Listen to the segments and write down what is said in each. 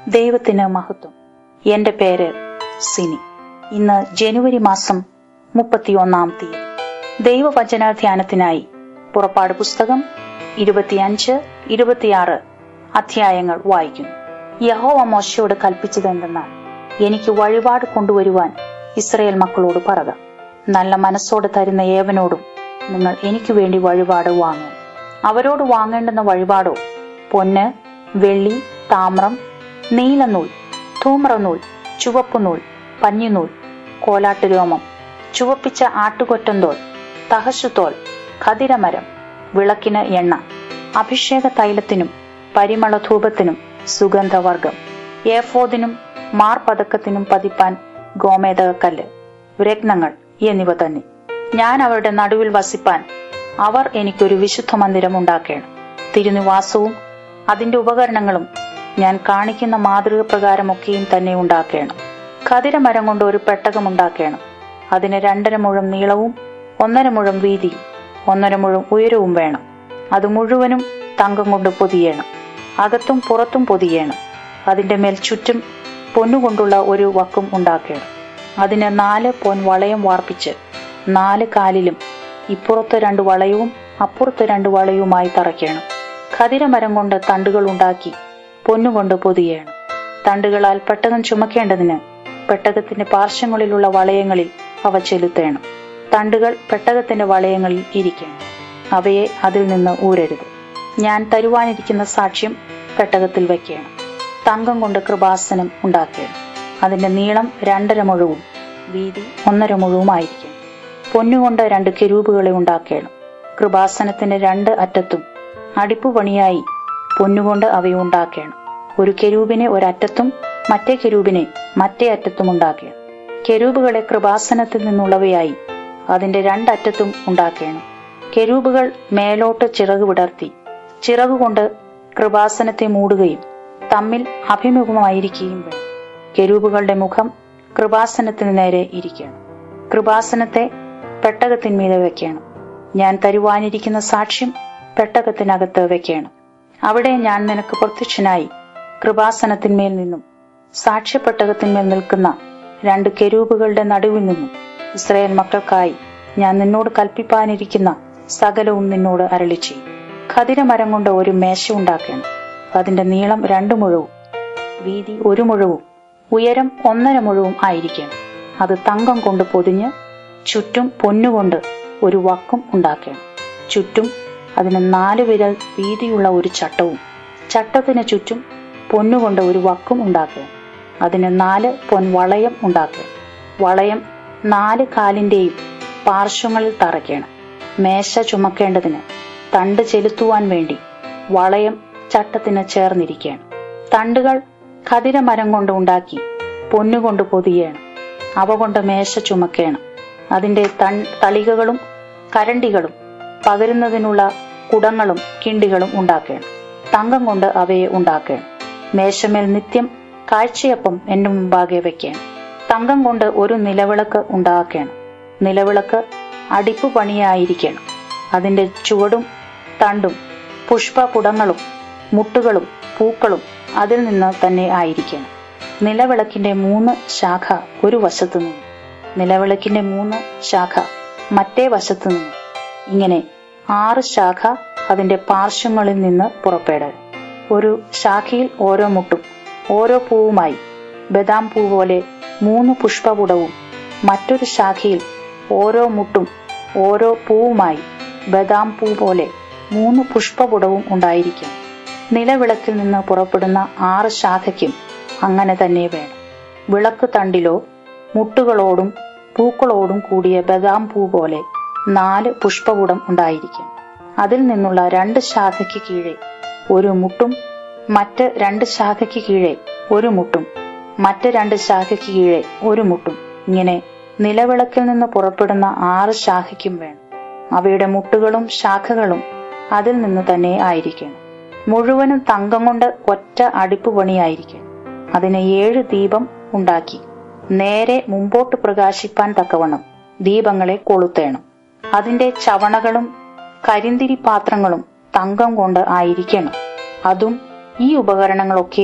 ദൈവത്തിന് മഹത്വം എന്റെ പേര് സിനി ഇന്ന് ജനുവരി മാസം മുപ്പത്തിയൊന്നാം തീയതി ദൈവവചന ധ്യാനത്തിനായി പുറപ്പാട് പുസ്തകം ഇരുപത്തിയഞ്ച് ഇരുപത്തിയാറ് അധ്യായങ്ങൾ വായിക്കുന്നു യഹോവ മോശയോട് കൽപ്പിച്ചതെന്തെന്നാൽ എനിക്ക് വഴിപാട് കൊണ്ടുവരുവാൻ ഇസ്രയേൽ മക്കളോട് പറക നല്ല മനസ്സോടെ തരുന്ന ഏവനോടും നിങ്ങൾ എനിക്ക് വേണ്ടി വഴിപാട് വാങ്ങും അവരോട് വാങ്ങേണ്ടുന്ന വഴിപാടോ പൊന്ന് വെള്ളി താമ്രം നീലനൂൽ ധൂമ്രനൂൽ ചുവപ്പുനൂൽ പഞ്ഞിനൂൽ കോലാട്ടുരോമം ചുവപ്പിച്ച ആട്ടുകൊറ്റന്തോൽ തഹശുതോൽ ഖതിരമരം വിളക്കിന് എണ്ണ അഭിഷേക തൈലത്തിനും പരിമള ധൂപത്തിനും സുഗന്ധവർഗം ഏഫോദിനും മാർപതക്കത്തിനും പതിപ്പാൻ ഗോമേതകക്കല്ല് രത്നങ്ങൾ എന്നിവ തന്നെ ഞാൻ അവരുടെ നടുവിൽ വസിപ്പാൻ അവർ എനിക്കൊരു വിശുദ്ധ മന്ദിരം ഉണ്ടാക്കേണം തിരുനിവാസവും അതിന്റെ ഉപകരണങ്ങളും ഞാൻ കാണിക്കുന്ന മാതൃക പ്രകാരമൊക്കെയും തന്നെ ഉണ്ടാക്കേണം ഖതിരമരം കൊണ്ട് ഒരു പെട്ടകം ഉണ്ടാക്കേണം അതിന് രണ്ടര മുഴം നീളവും ഒന്നര മുഴം വീതിയും ഒന്നര മുഴം ഉയരവും വേണം അത് മുഴുവനും തങ്കം കൊണ്ട് പൊതിയണം അകത്തും പുറത്തും പൊതിയണം അതിന്റെ മേൽ ചുറ്റും പൊന്നുകൊണ്ടുള്ള ഒരു വക്കും ഉണ്ടാക്കണം അതിന് നാല് പൊൻ വളയം വാർപ്പിച്ച് നാല് കാലിലും ഇപ്പുറത്ത് രണ്ട് വളയവും അപ്പുറത്ത് രണ്ട് വളയവുമായി തറയ്ക്കണം ഖതിരമരം കൊണ്ട് തണ്ടുകൾ ഉണ്ടാക്കി പൊന്നുകൊണ്ട് പൊതിയണം തണ്ടുകളാൽ പെട്ടകം ചുമക്കേണ്ടതിന് പെട്ടകത്തിന്റെ പാർശ്വങ്ങളിലുള്ള വളയങ്ങളിൽ അവ ചെലുത്തേണം തണ്ടുകൾ പെട്ടകത്തിന്റെ വളയങ്ങളിൽ ഇരിക്കണം അവയെ അതിൽ നിന്ന് ഊരരുത് ഞാൻ തരുവാനിരിക്കുന്ന സാക്ഷ്യം പെട്ടകത്തിൽ വയ്ക്കണം തങ്കം കൊണ്ട് കൃപാസനം ഉണ്ടാക്കണം അതിന്റെ നീളം രണ്ടര മുഴവും വീതി ഒന്നര മുഴവുമായിരിക്കണം പൊന്നുകൊണ്ട് രണ്ട് കെരൂപുകളെ ഉണ്ടാക്കണം കൃപാസനത്തിന്റെ രണ്ട് അറ്റത്തും അടിപ്പുപണിയായി പൊന്നുകൊണ്ട് അവയെ ഉണ്ടാക്കണം ഒരു കെരൂപിനെ ഒരറ്റത്തും മറ്റേ കെരൂപിനെ മറ്റേ അറ്റത്തും ഉണ്ടാക്കണം കെരൂബുകളെ കൃപാസനത്തിൽ നിന്നുള്ളവയായി അതിന്റെ രണ്ടറ്റത്തും ഉണ്ടാക്കണം കെരൂബുകൾ മേലോട്ട് ചിറക് വിടർത്തി ചിറകുകൊണ്ട് കൃപാസനത്തെ മൂടുകയും തമ്മിൽ അഭിമുഖമായിരിക്കുകയും വേണം കെരൂബുകളുടെ മുഖം കൃപാസനത്തിന് നേരെ ഇരിക്കണം കൃപാസനത്തെ പെട്ടകത്തിന്മീതെ വെക്കണം ഞാൻ തരുവാനിരിക്കുന്ന സാക്ഷ്യം പെട്ടകത്തിനകത്ത് വെക്കണം അവിടെ ഞാൻ നിനക്ക് പ്രത്യക്ഷനായി കൃപാസനത്തിന്മേൽ നിന്നും സാക്ഷ്യപ്പെട്ടകത്തിന്മേൽ നിൽക്കുന്ന രണ്ട് കെരൂബുകളുടെ നടുവിൽ നിന്നും ഇസ്രായേൽ മക്കൾക്കായി ഞാൻ നിന്നോട് കൽപ്പിപ്പാനിരിക്കുന്ന സകലവും നിന്നോട് അരളി ചെയ്യും ഖതിരമരം കൊണ്ട് ഒരു മേശ ഉണ്ടാക്കണം അതിന്റെ നീളം രണ്ടു മുഴവും വീതി ഒരു മുഴവും ഉയരം ഒന്നര മുഴവും ആയിരിക്കണം അത് തങ്കം കൊണ്ട് പൊതിഞ്ഞ് ചുറ്റും പൊന്നുകൊണ്ട് ഒരു വക്കും ഉണ്ടാക്കണം ചുറ്റും അതിന് നാല് വിരൽ വീതിയുള്ള ഒരു ചട്ടവും ചട്ടത്തിന് ചുറ്റും പൊന്നുകൊണ്ട് ഒരു വക്കും ഉണ്ടാക്കുക അതിന് നാല് പൊൻവളയം ഉണ്ടാക്കുക വളയം നാല് കാലിന്റെയും പാർശ്വങ്ങളിൽ തറയ്ക്കണം മേശ ചുമക്കേണ്ടതിന് തണ്ട് ചെലുത്തുവാൻ വേണ്ടി വളയം ചട്ടത്തിന് ചേർന്നിരിക്കുകയാണ് തണ്ടുകൾ ഖതിരമരം കൊണ്ട് ഉണ്ടാക്കി പൊന്നുകൊണ്ട് പൊതിയണം അവ കൊണ്ട് മേശ ചുമക്കേണം അതിന്റെ തൺ തളികകളും കരണ്ടികളും പകരുന്നതിനുള്ള കുടങ്ങളും കിണ്ടികളും ഉണ്ടാക്കണം തങ്കം കൊണ്ട് അവയെ ഉണ്ടാക്കണം മേശമേൽ നിത്യം കാഴ്ചയപ്പം എന്റെ മുമ്പാകെ വെക്കണം തങ്കം കൊണ്ട് ഒരു നിലവിളക്ക് ഉണ്ടാക്കണം നിലവിളക്ക് അടിപ്പു പണിയായിരിക്കണം അതിന്റെ ചുവടും തണ്ടും പുഷ്പകുടങ്ങളും മുട്ടുകളും പൂക്കളും അതിൽ നിന്ന് തന്നെ ആയിരിക്കണം നിലവിളക്കിന്റെ മൂന്ന് ശാഖ ഒരു വശത്തു നിന്നും നിലവിളക്കിന്റെ മൂന്ന് ശാഖ മറ്റേ വശത്തു നിന്നും ഇങ്ങനെ ആറ് ശാഖ അതിന്റെ പാർശ്വങ്ങളിൽ നിന്ന് പുറപ്പെടുക ഒരു ശാഖയിൽ ഓരോ മുട്ടും ഓരോ പൂവുമായി ബദാം പൂ പോലെ മൂന്ന് പുഷ്പപുടവും മറ്റൊരു ശാഖയിൽ ഓരോ മുട്ടും ഓരോ പൂവുമായി ബദാം പൂ പോലെ മൂന്ന് പുഷ്പപുടവും ഉണ്ടായിരിക്കും നിലവിളക്കിൽ നിന്ന് പുറപ്പെടുന്ന ആറ് ശാഖയ്ക്കും അങ്ങനെ തന്നെ വേണം വിളക്ക് തണ്ടിലോ മുട്ടുകളോടും പൂക്കളോടും കൂടിയ ബദാം പൂ പോലെ നാല് പുഷ്പകുടം ഉണ്ടായിരിക്കും അതിൽ നിന്നുള്ള രണ്ട് ശാഖയ്ക്ക് കീഴെ ഒരു മുട്ടും മറ്റ് രണ്ട് ശാഖയ്ക്ക് കീഴെ ഒരു മുട്ടും മറ്റ് രണ്ട് ശാഖയ്ക്ക് കീഴെ ഒരു മുട്ടും ഇങ്ങനെ നിലവിളക്കിൽ നിന്ന് പുറപ്പെടുന്ന ആറ് ശാഖയ്ക്കും വേണം അവയുടെ മുട്ടുകളും ശാഖകളും അതിൽ നിന്ന് തന്നെ ആയിരിക്കണം മുഴുവനും തങ്കം കൊണ്ട് ഒറ്റ അടുപ്പ് പണിയായിരിക്കണം അതിന് ഏഴ് ദീപം ഉണ്ടാക്കി നേരെ മുമ്പോട്ട് പ്രകാശിപ്പാൻ തക്കവണ്ണം ദീപങ്ങളെ കൊളുത്തേണം അതിന്റെ ചവണകളും കരിന്തിരി പാത്രങ്ങളും തങ്കം കൊണ്ട് ആയിരിക്കണം അതും ഈ ഉപകരണങ്ങളൊക്കെയും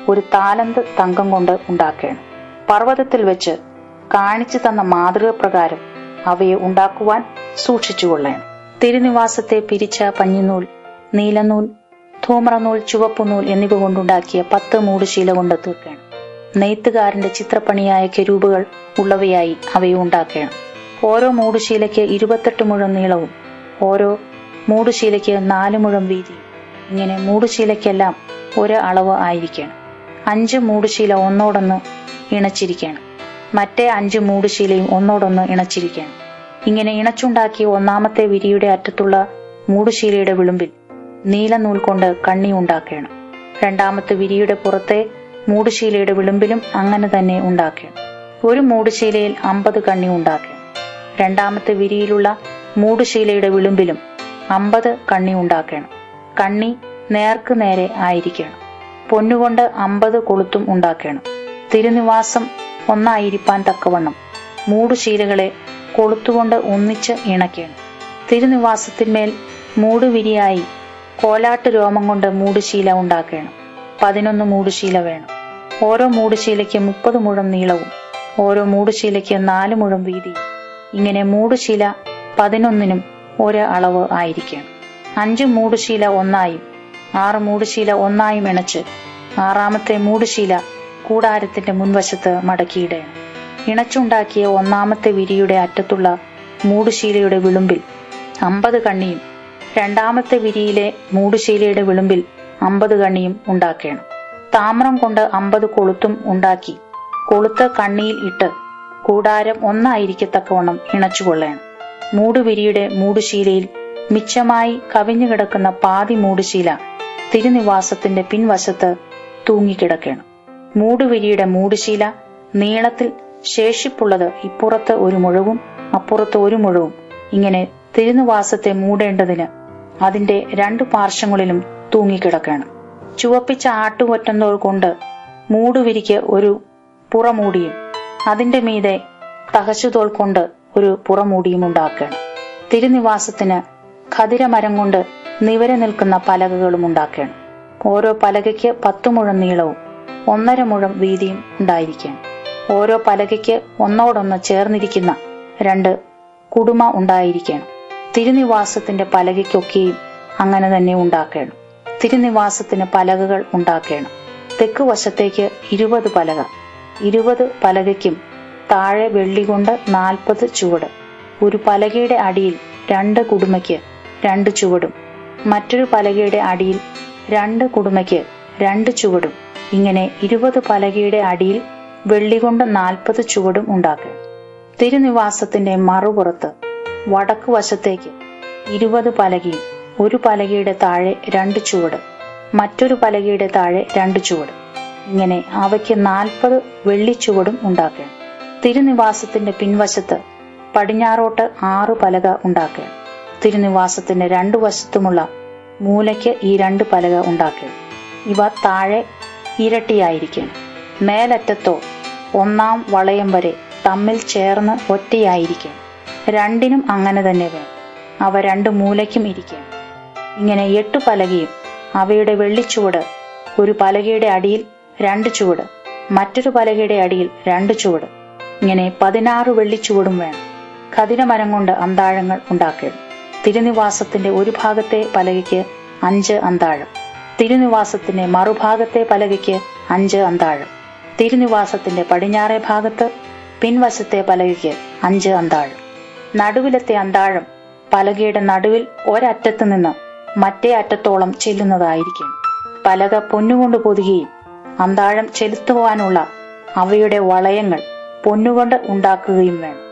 ഒരു താലന്ത് തങ്കം കൊണ്ട് ഉണ്ടാക്കണം പർവ്വതത്തിൽ വെച്ച് കാണിച്ചു തന്ന മാതൃക പ്രകാരം അവയെ ഉണ്ടാക്കുവാൻ സൂക്ഷിച്ചുകൊള്ളണം തിരുനിവാസത്തെ പിരിച്ച പഞ്ഞിനൂൽ നീലനൂൽ ധൂമ്രനൂൽ ചുവപ്പുനൂൽ എന്നിവ കൊണ്ടുണ്ടാക്കിയ പത്ത് മൂടുശീല കൊണ്ട് തീർക്കണം നെയ്ത്തുകാരന്റെ ചിത്രപ്പണിയായ കെരൂപുകൾ ഉള്ളവയായി അവയെ ഉണ്ടാക്കണം ഓരോ മൂടുശീലയ്ക്ക് ഇരുപത്തെട്ട് മുഴം നീളവും ഓരോ മൂടുശീലയ്ക്ക് നാല് മുഴം വീതിയും ഇങ്ങനെ മൂടുശീലയ്ക്കെല്ലാം ഒരു അളവ് ആയിരിക്കണം അഞ്ച് മൂടുശീല ഒന്നോടൊന്ന് ഇണച്ചിരിക്കണം മറ്റേ അഞ്ച് മൂടുശീലയും ഒന്നോടൊന്ന് ഇണച്ചിരിക്കണം ഇങ്ങനെ ഇണച്ചുണ്ടാക്കിയ ഒന്നാമത്തെ വിരിയുടെ അറ്റത്തുള്ള മൂടുശീലയുടെ വിളുമ്പിൽ നീല നൂൽ കൊണ്ട് കണ്ണി ഉണ്ടാക്കണം രണ്ടാമത്തെ വിരിയുടെ പുറത്തെ മൂടുശീലയുടെ വിളുമ്പിലും അങ്ങനെ തന്നെ ഉണ്ടാക്കണം ഒരു മൂടുശീലയിൽ അമ്പത് കണ്ണി ഉണ്ടാക്കണം രണ്ടാമത്തെ വിരിയിലുള്ള മൂടുശീലയുടെ വിളുമ്പിലും അമ്പത് കണ്ണി ഉണ്ടാക്കണം കണ്ണി നേർക്ക് നേരെ ആയിരിക്കണം പൊന്നുകൊണ്ട് അമ്പത് കൊളുത്തും ഉണ്ടാക്കണം തിരുനിവാസം ഒന്നായിരിക്കാൻ തക്കവണ്ണം മൂടുശീലകളെ കൊളുത്തുകൊണ്ട് ഒന്നിച്ച് ഇണക്കണം തിരുനിവാസത്തിന്മേൽ മൂടുവിരിയായി കോലാട്ട് രോമം കൊണ്ട് മൂടുശീല ഉണ്ടാക്കണം പതിനൊന്ന് മൂടുശീല വേണം ഓരോ മൂടുശീലയ്ക്ക് മുപ്പത് മുഴം നീളവും ഓരോ മൂടുശീലയ്ക്ക് നാല് മുഴം വീതിയും ഇങ്ങനെ മൂടുശീല പതിനൊന്നിനും ഒരു അളവ് ആയിരിക്കണം അഞ്ച് മൂടുശീല ഒന്നായും ആറ് മൂടുശീല ഒന്നായും ഇണച്ച് ആറാമത്തെ മൂടുശീല കൂടാരത്തിന്റെ മുൻവശത്ത് മടക്കിയിടണം ഇണച്ചുണ്ടാക്കിയ ഒന്നാമത്തെ വിരിയുടെ അറ്റത്തുള്ള മൂടുശീലയുടെ വിളുമ്പിൽ അമ്പത് കണ്ണിയും രണ്ടാമത്തെ വിരിയിലെ മൂടുശീലയുടെ വിളുമ്പിൽ അമ്പത് കണ്ണിയും ഉണ്ടാക്കണം താമ്രം കൊണ്ട് അമ്പത് കൊളുത്തും ഉണ്ടാക്കി കൊളുത്ത് കണ്ണിയിൽ ഇട്ട് കൂടാരം ഒന്നായിരിക്കത്തക്കവണ്ണം ഇണച്ചുകൊള്ളണം മൂടുവിരിയുടെ മൂടുശീലയിൽ മിച്ചമായി കവിഞ്ഞു കിടക്കുന്ന പാതി മൂടുശീല തിരുനിവാസത്തിന്റെ പിൻവശത്ത് തൂങ്ങിക്കിടക്കണം മൂടുവിരിയുടെ മൂടുശീല നീളത്തിൽ ശേഷിപ്പുള്ളത് ഇപ്പുറത്ത് ഒരു മുഴവും അപ്പുറത്ത് ഒരു മുഴവും ഇങ്ങനെ തിരുനിവാസത്തെ മൂടേണ്ടതിന് അതിന്റെ രണ്ടു പാർശ്വങ്ങളിലും തൂങ്ങിക്കിടക്കണം ചുവപ്പിച്ച ആട്ടുകൊറ്റന്തോൾ കൊണ്ട് മൂടുവിരിക്ക് ഒരു പുറമൂടിയും അതിന്റെ മീതെ തകശുതോൾ കൊണ്ട് ഒരു പുറമൂടിയും ഉണ്ടാക്കണം തിരുനിവാസത്തിന് ഖതിരമരം കൊണ്ട് നിവരെ നിൽക്കുന്ന പലകകളും ഉണ്ടാക്കണം ഓരോ പലകയ്ക്ക് പത്തു മുഴം നീളവും ഒന്നര മുഴം വീതിയും ഉണ്ടായിരിക്കണം ഓരോ പലകയ്ക്ക് ഒന്നോടൊന്ന് ചേർന്നിരിക്കുന്ന രണ്ട് കുടുമ ഉണ്ടായിരിക്കണം തിരുനിവാസത്തിന്റെ പലകയ്ക്കൊക്കെയും അങ്ങനെ തന്നെ ഉണ്ടാക്കണം തിരുനിവാസത്തിന് പലകകൾ ഉണ്ടാക്കണം തെക്ക് വശത്തേക്ക് ഇരുപത് പലക ഇരുപത് പലകയ്ക്കും താഴെ വെള്ളി കൊണ്ട് നാൽപ്പത് ചുവട് ഒരു പലകയുടെ അടിയിൽ രണ്ട് കുടുമയ്ക്ക് രണ്ട് ചുവടും മറ്റൊരു പലകയുടെ അടിയിൽ രണ്ട് കുടുമയ്ക്ക് രണ്ട് ചുവടും ഇങ്ങനെ ഇരുപത് പലകയുടെ അടിയിൽ വെള്ളി കൊണ്ട് നാൽപ്പത് ചുവടും ഉണ്ടാക്കണം തിരുനിവാസത്തിന്റെ മറുപുറത്ത് വടക്ക് വശത്തേക്ക് ഇരുപത് പലകയും ഒരു പലകയുടെ താഴെ രണ്ട് ചുവട് മറ്റൊരു പലകയുടെ താഴെ രണ്ട് ചുവട് ഇങ്ങനെ അവയ്ക്ക് നാൽപ്പത് വെള്ളിച്ചുവടും ഉണ്ടാക്കണം തിരുനിവാസത്തിന്റെ പിൻവശത്ത് പടിഞ്ഞാറോട്ട് ആറ് പലക ഉണ്ടാക്കണം തിരുനിവാസത്തിന്റെ രണ്ടു വശത്തുമുള്ള മൂലയ്ക്ക് ഈ രണ്ട് പലക ഉണ്ടാക്കണം ഇവ താഴെ ഇരട്ടിയായിരിക്കണം മേലറ്റത്തോ ഒന്നാം വളയം വരെ തമ്മിൽ ചേർന്ന് ഒറ്റയായിരിക്കണം രണ്ടിനും അങ്ങനെ തന്നെ വേണം അവ രണ്ട് മൂലയ്ക്കും ഇരിക്കണം ഇങ്ങനെ എട്ട് പലകയും അവയുടെ വെള്ളിച്ചുവട് ഒരു പലകയുടെ അടിയിൽ രണ്ട് ചുവട് മറ്റൊരു പലകയുടെ അടിയിൽ രണ്ട് ചുവട് ഇങ്ങനെ പതിനാറ് വെള്ളിച്ചുവടും വേണം ഖതിരമരം കൊണ്ട് അന്താഴങ്ങൾ ഉണ്ടാക്കണം തിരുനിവാസത്തിന്റെ ഒരു ഭാഗത്തെ പലകയ്ക്ക് അഞ്ച് അന്താഴം തിരുനിവാസത്തിന്റെ മറുഭാഗത്തെ പലകയ്ക്ക് അഞ്ച് അന്താഴം തിരുനിവാസത്തിന്റെ പടിഞ്ഞാറേ ഭാഗത്ത് പിൻവശത്തെ പലകയ്ക്ക് അഞ്ച് അന്താഴം നടുവിലത്തെ അന്താഴം പലകയുടെ നടുവിൽ ഒരറ്റത്ത് നിന്ന് മറ്റേ അറ്റത്തോളം ചെല്ലുന്നതായിരിക്കണം പലക പൊന്നുകൊണ്ട് പൊതുകയും അന്താഴം ചെലുത്തുവാനുള്ള അവയുടെ വളയങ്ങൾ പൊന്നുകൊണ്ട് ഉണ്ടാക്കുകയും വേണം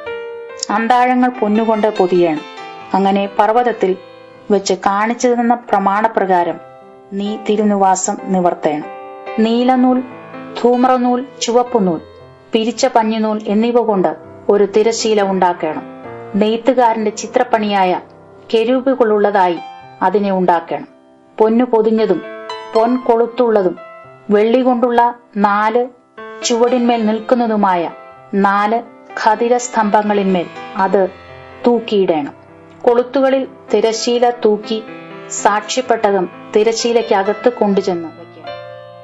അന്താഴങ്ങൾ പൊന്നുകൊണ്ട് പൊതിയണം അങ്ങനെ പർവ്വതത്തിൽ വെച്ച് കാണിച്ചു തന്ന പ്രമാണപ്രകാരം നീ തിരുനിവാസം നിവർത്തേണം നീലനൂൽ ധൂമ്രനൂൽ ചുവപ്പുനൂൽ പിരിച്ച പഞ്ഞിനൂൽ എന്നിവ കൊണ്ട് ഒരു തിരശീല ഉണ്ടാക്കണം നെയ്ത്തുകാരന്റെ ചിത്രപ്പണിയായ കെരൂപുകളുള്ളതായി അതിനെ ഉണ്ടാക്കണം പൊന്നു പൊതിഞ്ഞതും പൊൻ കൊളുത്തുള്ളതും വെള്ളി കൊണ്ടുള്ള നാല് ചുവടിന്മേൽ നിൽക്കുന്നതുമായ നാല് ഖതിര സ്തംഭങ്ങളിന്മേൽ അത് തൂക്കിയിടണം കൊളുത്തുകളിൽ തിരശീല തൂക്കി സാക്ഷ്യപ്പെട്ടകം തിരശീലയ്ക്കകത്ത് കൊണ്ടുചെന്ന് വയ്ക്കണം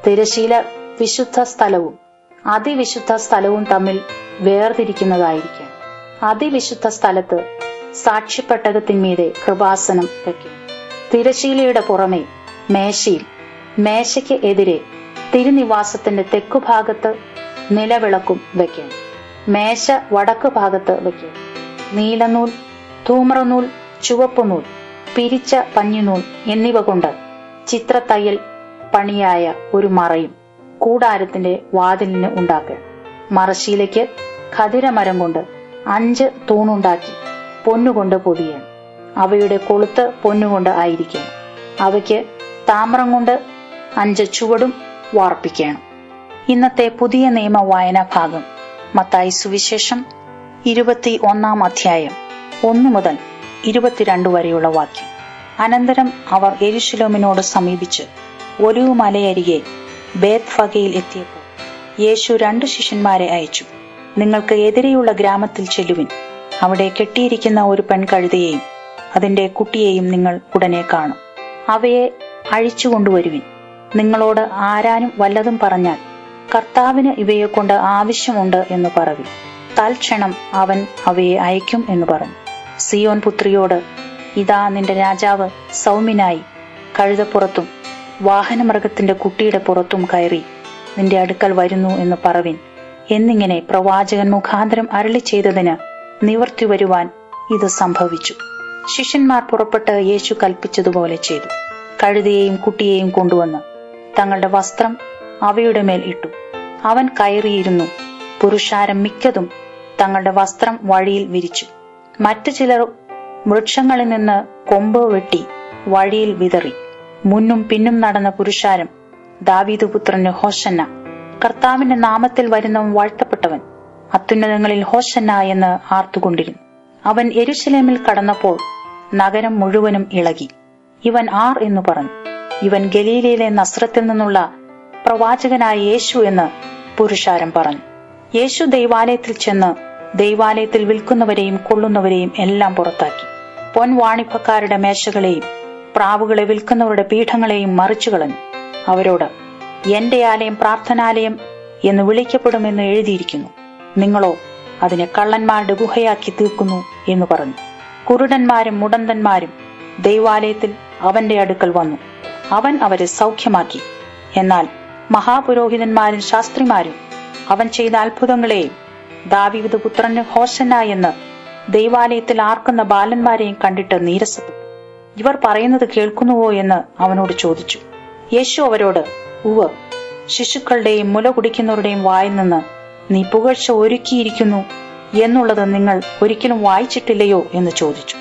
തിരശീല വിശുദ്ധ സ്ഥലവും അതിവിശുദ്ധ സ്ഥലവും തമ്മിൽ വേർതിരിക്കുന്നതായിരിക്കും അതിവിശുദ്ധ സ്ഥലത്ത് സാക്ഷ്യപ്പെട്ടകത്തിന്മീതെ കൃപാസനം വയ്ക്കും തിരശീലയുടെ പുറമെ മേശയിൽ മേശയ്ക്ക് എതിരെ തിരുനിവാസത്തിന്റെ തെക്കുഭാഗത്ത് നിലവിളക്കും വയ്ക്കും മേശ വടക്കു ഭാഗത്ത് വയ്ക്കും നീലനൂൽ ധൂമ്രനൂൽ ചുവപ്പുനൂൽ പിരിച്ച പഞ്ഞിനൂൽ എന്നിവ കൊണ്ട് ചിത്രത്തയ്യൽ പണിയായ ഒരു മറയും കൂടാരത്തിന്റെ വാതിലിന് ഉണ്ടാക്കുക മറശീലയ്ക്ക് ഖതിരമരം കൊണ്ട് അഞ്ച് തൂണുണ്ടാക്കി പൊന്നുകൊണ്ട് പൊതിയണം അവയുടെ കൊളുത്ത് പൊന്നുകൊണ്ട് ആയിരിക്കണം അവയ്ക്ക് താമ്രം കൊണ്ട് അഞ്ച് ചുവടും വാർപ്പിക്കണം ഇന്നത്തെ പുതിയ നിയമ വായനാ ഭാഗം മത്തായി സുവിശേഷം ഇരുപത്തി ഒന്നാം അധ്യായം ഒന്നു മുതൽ ഇരുപത്തിരണ്ട് വരെയുള്ള വാക്യം അനന്തരം അവർ എരുശിലോമിനോട് സമീപിച്ച് ഒലിവു മലയരികെ ബേത് ഫഗയിൽ എത്തിയപ്പോൾ യേശു രണ്ടു ശിഷ്യന്മാരെ അയച്ചു നിങ്ങൾക്ക് എതിരെയുള്ള ഗ്രാമത്തിൽ ചെല്ലുവിൻ അവിടെ കെട്ടിയിരിക്കുന്ന ഒരു പെൺകഴുതയെയും അതിന്റെ കുട്ടിയെയും നിങ്ങൾ ഉടനെ കാണും അവയെ അഴിച്ചു കൊണ്ടുവരുവിൻ നിങ്ങളോട് ആരാനും വല്ലതും പറഞ്ഞാൽ കർത്താവിന് ഇവയെ കൊണ്ട് ആവശ്യമുണ്ട് എന്ന് പറവി തൽക്ഷണം അവൻ അവയെ അയക്കും എന്ന് പറഞ്ഞു സിയോൻ പുത്രിയോട് ഇതാ നിന്റെ രാജാവ് സൗമ്യനായി കഴുതപ്പുറത്തും വാഹനമൃഗത്തിന്റെ കുട്ടിയുടെ പുറത്തും കയറി നിന്റെ അടുക്കൽ വരുന്നു എന്ന് പറവിൻ എന്നിങ്ങനെ പ്രവാചകൻ മുഖാന്തരം അരളി ചെയ്തതിന് നിവർത്തി വരുവാൻ ഇത് സംഭവിച്ചു ശിഷ്യന്മാർ പുറപ്പെട്ട് യേശു കൽപ്പിച്ചതുപോലെ ചെയ്തു കഴുതയെയും കുട്ടിയെയും കൊണ്ടുവന്ന് തങ്ങളുടെ വസ്ത്രം അവയുടെ മേൽ ഇട്ടു അവൻ കയറിയിരുന്നു പുരുഷാരം മിക്കതും തങ്ങളുടെ വസ്ത്രം വഴിയിൽ വിരിച്ചു മറ്റു ചിലർ വൃക്ഷങ്ങളിൽ നിന്ന് കൊമ്പ് വെട്ടി വഴിയിൽ വിതറി മുന്നും പിന്നും നടന്ന പുരുഷാരം ദാവീദ് പുത്രന് ഹോഷന്ന കർത്താവിന്റെ നാമത്തിൽ വരുന്നവൻ വാഴ്ത്തപ്പെട്ടവൻ അത്യുന്നതങ്ങളിൽ ഹോഷന്ന എന്ന് ആർത്തുകൊണ്ടിരുന്നു അവൻ എരുശലേമിൽ കടന്നപ്പോൾ നഗരം മുഴുവനും ഇളകി ഇവൻ ആർ എന്ന് പറഞ്ഞു ഇവൻ ഗലീലയിലെ നസ്രത്തിൽ നിന്നുള്ള പ്രവാചകനായ യേശു എന്ന് പുരുഷാരം പറഞ്ഞു യേശു ദൈവാലയത്തിൽ ചെന്ന് ദൈവാലയത്തിൽ വിൽക്കുന്നവരെയും കൊള്ളുന്നവരെയും എല്ലാം പുറത്താക്കി പൊൻവാണിഭക്കാരുടെ മേശകളെയും പ്രാവുകളെ വിൽക്കുന്നവരുടെ പീഠങ്ങളെയും മറിച്ചു കളഞ്ഞു അവരോട് എന്റെ ആലയം പ്രാർത്ഥനാലയം എന്ന് വിളിക്കപ്പെടുമെന്ന് എഴുതിയിരിക്കുന്നു നിങ്ങളോ അതിനെ കള്ളന്മാരുടെ ഗുഹയാക്കി തീർക്കുന്നു എന്ന് പറഞ്ഞു കുരുടന്മാരും മുടന്തന്മാരും ദൈവാലയത്തിൽ അവന്റെ അടുക്കൽ വന്നു അവൻ അവരെ സൗഖ്യമാക്കി എന്നാൽ മഹാപുരോഹിതന്മാരും ശാസ്ത്രിമാരും അവൻ ചെയ്ത അത്ഭുതങ്ങളെയും ദാവീദ് പുത്രന് ഹോസന എന്ന് ദൈവാലയത്തിൽ ആർക്കുന്ന ബാലന്മാരെയും കണ്ടിട്ട് നീരസപ്പെട്ടു ഇവർ പറയുന്നത് കേൾക്കുന്നുവോ എന്ന് അവനോട് ചോദിച്ചു യേശു അവരോട് ഉവ് ശിശുക്കളുടെയും മുല കുടിക്കുന്നവരുടെയും വായിൽ നിന്ന് നീ പുകഴ്ച ഒരുക്കിയിരിക്കുന്നു എന്നുള്ളത് നിങ്ങൾ ഒരിക്കലും വായിച്ചിട്ടില്ലയോ എന്ന് ചോദിച്ചു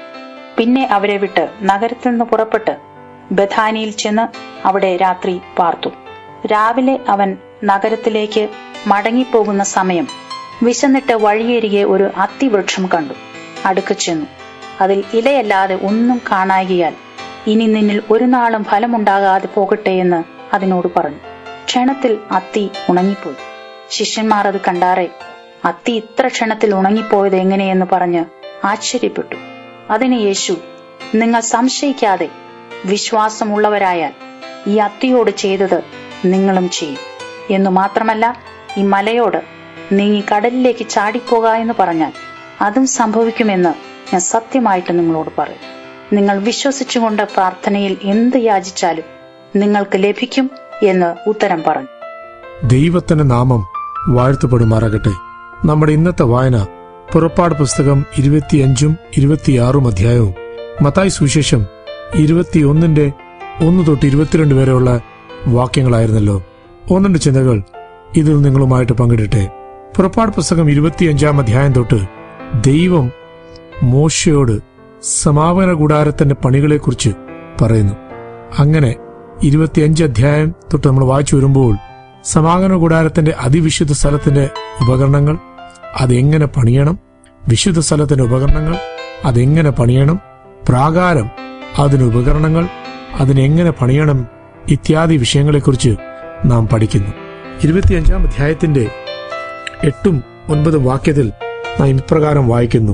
പിന്നെ അവരെ വിട്ട് നഗരത്തിൽ നിന്ന് പുറപ്പെട്ട് ബഥാനിയിൽ ചെന്ന് അവിടെ രാത്രി പാർത്തു രാവിലെ അവൻ നഗരത്തിലേക്ക് മടങ്ങിപ്പോകുന്ന സമയം വിശന്നിട്ട് വഴിയരികെ ഒരു അത്തിവൃക്ഷം കണ്ടു അടുക്ക ചെന്നു അതിൽ ഇലയല്ലാതെ ഒന്നും കാണാകിയാൽ ഇനി നിന്നിൽ ഒരു നാളും ഫലമുണ്ടാകാതെ പോകട്ടെ എന്ന് അതിനോട് പറഞ്ഞു ക്ഷണത്തിൽ അത്തി ഉണങ്ങിപ്പോയി ശിഷ്യന്മാർ അത് കണ്ടാറെ അത്തി ഇത്ര ക്ഷണത്തിൽ ഉണങ്ങിപ്പോയത് എങ്ങനെയെന്ന് പറഞ്ഞ് ആശ്ചര്യപ്പെട്ടു അതിന് യേശു നിങ്ങൾ സംശയിക്കാതെ വിശ്വാസമുള്ളവരായാൽ ഈ അത്തിയോട് ചെയ്തത് നിങ്ങളും ചെയ്യും എന്നു മാത്രമല്ല ഈ മലയോട് നീങ്ങി കടലിലേക്ക് ചാടിപ്പോക എന്ന് പറഞ്ഞാൽ അതും സംഭവിക്കുമെന്ന് ഞാൻ സത്യമായിട്ട് നിങ്ങളോട് പറയും നിങ്ങൾ വിശ്വസിച്ചുകൊണ്ട് പ്രാർത്ഥനയിൽ എന്ത് യാചിച്ചാലും നിങ്ങൾക്ക് ലഭിക്കും എന്ന് ഉത്തരം പറഞ്ഞു ദൈവത്തിന്റെ നാമം വാഴ്ത്തപ്പെടുമാറാകട്ടെ നമ്മുടെ ഇന്നത്തെ വായന പുറപ്പാട് പുസ്തകം ഇരുപത്തിയഞ്ചും ഇരുപത്തിയാറും അധ്യായവും മത്തായി സുവിശേഷം ഇരുപത്തിയൊന്നിന്റെ ഒന്ന് തൊട്ട് ഇരുപത്തിരണ്ട് വരെയുള്ള വാക്യങ്ങളായിരുന്നല്ലോ ഒന്നുണ്ട് ചിന്തകൾ ഇതിൽ നിങ്ങളുമായിട്ട് പങ്കിടട്ടെ പുറപ്പാട് പുസ്തകം ഇരുപത്തിയഞ്ചാം അധ്യായം തൊട്ട് ദൈവം മോശയോട് സമാപന കൂടാരത്തിന്റെ പണികളെക്കുറിച്ച് പറയുന്നു അങ്ങനെ ഇരുപത്തിയഞ്ച് അധ്യായം തൊട്ട് നമ്മൾ വായിച്ചു വരുമ്പോൾ സമാഗമന കൂടാരത്തിന്റെ അതിവിശുദ്ധ സ്ഥലത്തിന്റെ ഉപകരണങ്ങൾ അതെങ്ങനെ പണിയണം വിശുദ്ധ സ്ഥലത്തിന്റെ ഉപകരണങ്ങൾ അതെങ്ങനെ പണിയണം പ്രാകാരം അതിന് ഉപകരണങ്ങൾ അതിനെങ്ങനെ പണിയണം ഇത്യാദി വിഷയങ്ങളെക്കുറിച്ച് നാം പഠിക്കുന്നു ഇരുപത്തിയഞ്ചാം അധ്യായത്തിന്റെ എട്ടും ഒൻപതും വാക്യത്തിൽ നാം ഇപ്രകാരം വായിക്കുന്നു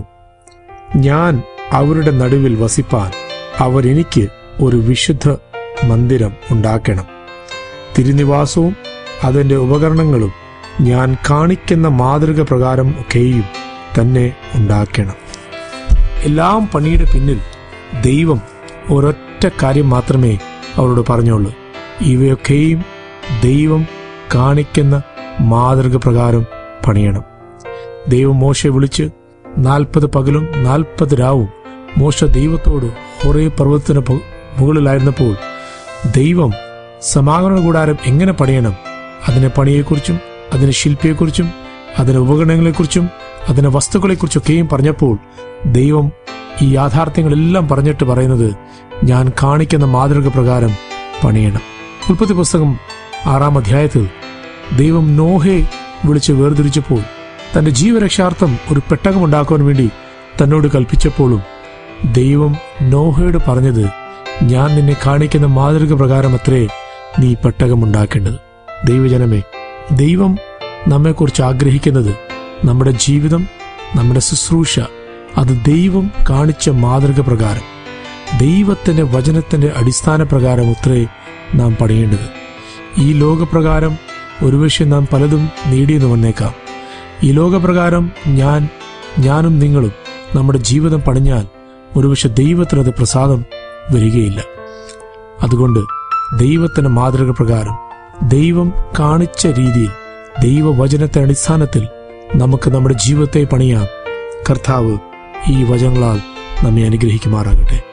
ഞാൻ അവരുടെ നടുവിൽ വസിപ്പാൻ അവർ എനിക്ക് ഒരു വിശുദ്ധ മന്ദിരം ഉണ്ടാക്കണം തിരുനിവാസവും അതിന്റെ ഉപകരണങ്ങളും ഞാൻ കാണിക്കുന്ന മാതൃക പ്രകാരം ഒക്കെയും തന്നെ ഉണ്ടാക്കണം എല്ലാം പണിയുടെ പിന്നിൽ ദൈവം ഒരൊറ്റ കാര്യം മാത്രമേ അവരോട് പറഞ്ഞുള്ളൂ ഇവയൊക്കെയും ദൈവം കാണിക്കുന്ന മാതൃക പ്രകാരം പണിയണം ദൈവം മോശയെ വിളിച്ച് നാൽപ്പത് പകലും നാൽപ്പത് രാവും മോശ ദൈവത്തോട് ഹൊറേ പർവ്വതത്തിന് പു- മുകളിലായിരുന്നപ്പോൾ ദൈവം സമാഗമന കൂടാരം എങ്ങനെ പണിയണം അതിന്റെ പണിയെക്കുറിച്ചും അതിന്റെ ശില്പിയെക്കുറിച്ചും അതിന്റെ ഉപകരണങ്ങളെക്കുറിച്ചും അതിന്റെ വസ്തുക്കളെക്കുറിച്ചൊക്കെയും പറഞ്ഞപ്പോൾ ദൈവം ഈ യാഥാർത്ഥ്യങ്ങളെല്ലാം പറഞ്ഞിട്ട് പറയുന്നത് ഞാൻ കാണിക്കുന്ന മാതൃക പ്രകാരം പണിയണം ഉൽപ്പത്തി പുസ്തകം ആറാം അധ്യായത്തിൽ ദൈവം നോഹെ വിളിച്ച് വേർതിരിച്ചപ്പോൾ തന്റെ ജീവരക്ഷാർത്ഥം ഒരു പെട്ടകം ഉണ്ടാക്കുവാൻ വേണ്ടി തന്നോട് കൽപ്പിച്ചപ്പോഴും ദൈവം നോഹയോട് പറഞ്ഞത് ഞാൻ നിന്നെ കാണിക്കുന്ന മാതൃക പ്രകാരം അത്രേ നീ പെട്ടകം ഉണ്ടാക്കേണ്ടത് ദൈവജനമേ ദൈവം നമ്മെക്കുറിച്ച് ആഗ്രഹിക്കുന്നത് നമ്മുടെ ജീവിതം നമ്മുടെ ശുശ്രൂഷ അത് ദൈവം കാണിച്ച മാതൃക പ്രകാരം ദൈവത്തിന്റെ വചനത്തിന്റെ അടിസ്ഥാന പ്രകാരം ഉത്രേ നാം പണിയേണ്ടത് ഈ ലോകപ്രകാരം ഒരുപക്ഷെ നാം പലതും നേടിയെന്ന് വന്നേക്കാം ഈ ലോകപ്രകാരം ഞാൻ ഞാനും നിങ്ങളും നമ്മുടെ ജീവിതം പണിഞ്ഞാൽ ഒരുപക്ഷെ ദൈവത്തിന് അത് പ്രസാദം വരികയില്ല അതുകൊണ്ട് ദൈവത്തിന്റെ മാതൃക പ്രകാരം ദൈവം കാണിച്ച രീതിയിൽ ദൈവവചനത്തെ അടിസ്ഥാനത്തിൽ നമുക്ക് നമ്മുടെ ജീവിതത്തെ പണിയാം കർത്താവ് ഈ വചനങ്ങളാൽ നമ്മെ അനുഗ്രഹിക്കുമാറാകട്ടെ